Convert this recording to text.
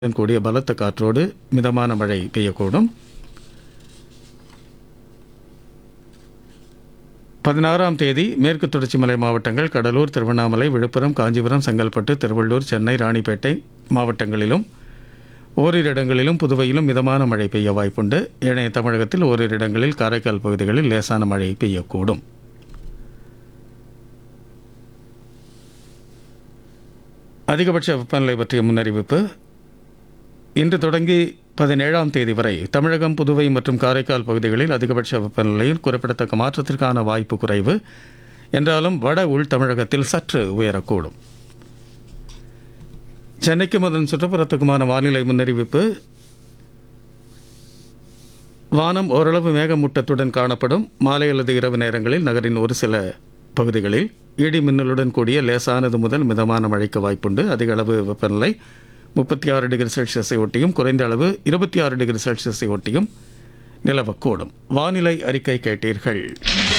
உடன் கூடிய பலத்த காற்றோடு மிதமான மழை பெய்யக்கூடும் பதினாறாம் தேதி மேற்கு தொடர்ச்சி மலை மாவட்டங்கள் கடலூர் திருவண்ணாமலை விழுப்புரம் காஞ்சிபுரம் செங்கல்பட்டு திருவள்ளூர் சென்னை ராணிப்பேட்டை மாவட்டங்களிலும் ஓரிரு இடங்களிலும் புதுவையிலும் மிதமான மழை பெய்ய வாய்ப்புண்டு ஏனைய தமிழகத்தில் ஓரிரு இடங்களில் காரைக்கால் பகுதிகளில் லேசான மழை பெய்யக்கூடும் அதிகபட்ச வெப்பநிலை பற்றிய முன்னறிவிப்பு இன்று தொடங்கி பதினேழாம் தேதி வரை தமிழகம் புதுவை மற்றும் காரைக்கால் பகுதிகளில் அதிகபட்ச வெப்பநிலையில் குறிப்பிடத்தக்க மாற்றத்திற்கான வாய்ப்பு குறைவு என்றாலும் வட உள் தமிழகத்தில் சற்று உயரக்கூடும் சென்னைக்கும் அதன் சுற்றுப்புறத்துக்குமான வானிலை முன்னறிவிப்பு வானம் ஓரளவு மேகமூட்டத்துடன் காணப்படும் மாலை அல்லது இரவு நேரங்களில் நகரின் ஒரு சில பகுதிகளில் இடி மின்னலுடன் கூடிய லேசானது முதல் மிதமான மழைக்கு வாய்ப்புண்டு அதிக அளவு வெப்பநிலை முப்பத்தி ஆறு டிகிரி செல்சியஸை ஒட்டியும் குறைந்த அளவு இருபத்தி ஆறு டிகிரி செல்சியஸை ஒட்டியும் நிலவக்கூடும் வானிலை அறிக்கை கேட்டீர்கள்